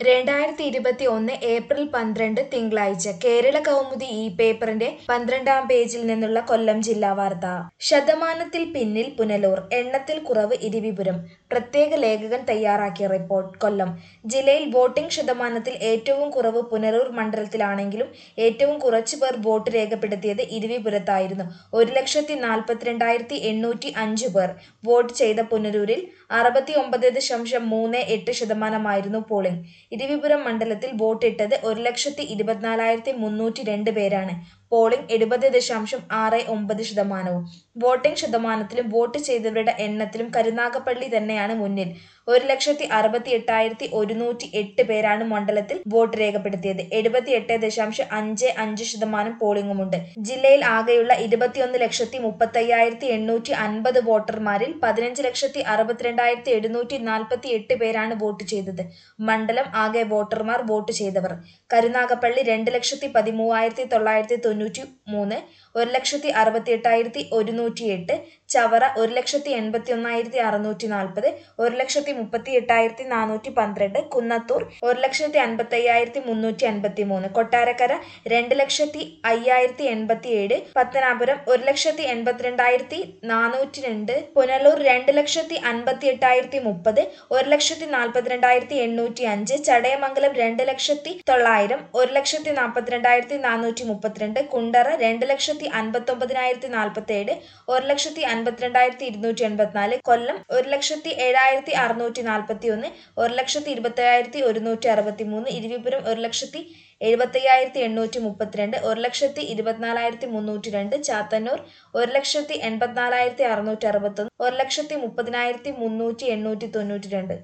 രണ്ടായിരത്തി ഇരുപത്തി ഒന്ന് ഏപ്രിൽ പന്ത്രണ്ട് തിങ്കളാഴ്ച കേരള കൗമുദി ഈ പേപ്പറിന്റെ പന്ത്രണ്ടാം പേജിൽ നിന്നുള്ള കൊല്ലം ജില്ലാ വാർത്ത ശതമാനത്തിൽ പിന്നിൽ പുനലൂർ എണ്ണത്തിൽ കുറവ് ഇരിവിപുരം പ്രത്യേക ലേഖകൻ തയ്യാറാക്കിയ റിപ്പോർട്ട് കൊല്ലം ജില്ലയിൽ വോട്ടിംഗ് ശതമാനത്തിൽ ഏറ്റവും കുറവ് പുനലൂർ മണ്ഡലത്തിലാണെങ്കിലും ഏറ്റവും കുറച്ചു പേർ വോട്ട് രേഖപ്പെടുത്തിയത് ഇരിവിപുരത്തായിരുന്നു ഒരു ലക്ഷത്തി നാൽപ്പത്തിരണ്ടായിരത്തി എണ്ണൂറ്റി അഞ്ച് പേർ വോട്ട് ചെയ്ത പുനലൂരിൽ അറുപത്തി ഒമ്പത് ദശാംശം മൂന്ന് എട്ട് ശതമാനമായിരുന്നു പോളിംഗ് ഇരവിപുരം മണ്ഡലത്തിൽ വോട്ടിട്ടത് ഒരു ലക്ഷത്തി ഇരുപത്തിനാലായിരത്തി മുന്നൂറ്റി രണ്ട് പേരാണ് പോളിംഗ് എഴുപത് ദശാംശം ആറ് ഒമ്പത് ശതമാനവും വോട്ടിംഗ് ശതമാനത്തിലും വോട്ട് ചെയ്തവരുടെ എണ്ണത്തിലും കരുനാഗപ്പള്ളി തന്നെയാണ് മുന്നിൽ ഒരു ലക്ഷത്തി അറുപത്തി എട്ടായിരത്തി ഒരുന്നൂറ്റി എട്ട് പേരാണ് മണ്ഡലത്തിൽ വോട്ട് രേഖപ്പെടുത്തിയത് എഴുപത്തി എട്ട് ദശാംശം അഞ്ച് അഞ്ച് ശതമാനം പോളിംഗുമുണ്ട് ജില്ലയിൽ ആകെയുള്ള ഇരുപത്തിയൊന്ന് ലക്ഷത്തി മുപ്പത്തയ്യായിരത്തി എണ്ണൂറ്റി അൻപത് വോട്ടർമാരിൽ പതിനഞ്ച് ലക്ഷത്തി അറുപത്തിരണ്ടായിരത്തി എഴുന്നൂറ്റി നാൽപ്പത്തി എട്ട് പേരാണ് വോട്ട് ചെയ്തത് മണ്ഡലം ആകെ വോട്ടർമാർ വോട്ട് ചെയ്തവർ കരുനാഗപ്പള്ളി രണ്ട് ലക്ഷത്തി പതിമൂവായിരത്തി തൊള്ളായിരത്തി തൊണ്ണൂറ്റി മൂന്ന് ഒരു ലക്ഷത്തി അറുപത്തി എട്ടായിരത്തി ഒരുന്നൂറ്റി എട്ട് ചവറ ഒരു ലക്ഷത്തി എൺപത്തി ഒന്നായിരത്തി അറുന്നൂറ്റി നാൽപ്പത് ഒരു ലക്ഷത്തി മുപ്പത്തി എട്ടായിരത്തി നാനൂറ്റി പന്ത്രണ്ട് കുന്നത്തൂർ ഒരു ലക്ഷത്തി അൻപത്തി അയ്യായിരത്തി മുന്നൂറ്റി അൻപത്തി മൂന്ന് കൊട്ടാരക്കര രണ്ട് ലക്ഷത്തി അയ്യായിരത്തി എൺപത്തി ഏഴ് പത്തനാപുരം ഒരു ലക്ഷത്തി എൺപത്തിരണ്ടായിരത്തി നാനൂറ്റി രണ്ട് പുനലൂർ രണ്ട് ലക്ഷത്തി അൻപത്തി എട്ടായിരത്തി മുപ്പത് ഒരു ലക്ഷത്തി നാൽപ്പത്തിരണ്ടായിരത്തി എണ്ണൂറ്റി അഞ്ച് ചടയമംഗലം രണ്ട് ലക്ഷത്തി തൊള്ളായിരം ഒരു ലക്ഷത്തി നാൽപ്പത്തിരണ്ടായിരത്തി നാനൂറ്റി മുപ്പത്തിരണ്ട് കുണ്ടറ രണ്ട് ലക്ഷത്തി അൻപത്തി ഒമ്പതിനായിരത്തി നാൽപ്പത്തി ഏഴ് ഒരു ലക്ഷത്തി അൻപത്തിരണ്ടായിരത്തി ഇരുന്നൂറ്റി എൺപത്തിനാല് കൊല്ലം ഒരു ലക്ഷത്തി ഏഴായിരത്തി അറുന്നൂറ്റി നാൽപ്പത്തി ഒന്ന് ഒരു ലക്ഷത്തി ഇരുപത്തയ്യായിരത്തി ഒരുന്നൂറ്റി അറുപത്തി മൂന്ന് ഇരുവിപുരം ഒരു ലക്ഷത്തി എഴുപത്തയ്യായിരത്തി എണ്ണൂറ്റി മുപ്പത്തിരണ്ട് ഒരു ലക്ഷത്തി ഇരുപത്തിനാലായിരത്തി മുന്നൂറ്റി രണ്ട് ചാത്തന്നൂർ ഒരു ലക്ഷത്തി എൺപത്തിനാലായിരത്തി അറുന്നൂറ്റി അറുപത്തൊന്ന് ഒരു ലക്ഷത്തി മുപ്പതിനായിരത്തി മുന്നൂറ്റി എണ്ണൂറ്റി തൊണ്ണൂറ്റി രണ്ട്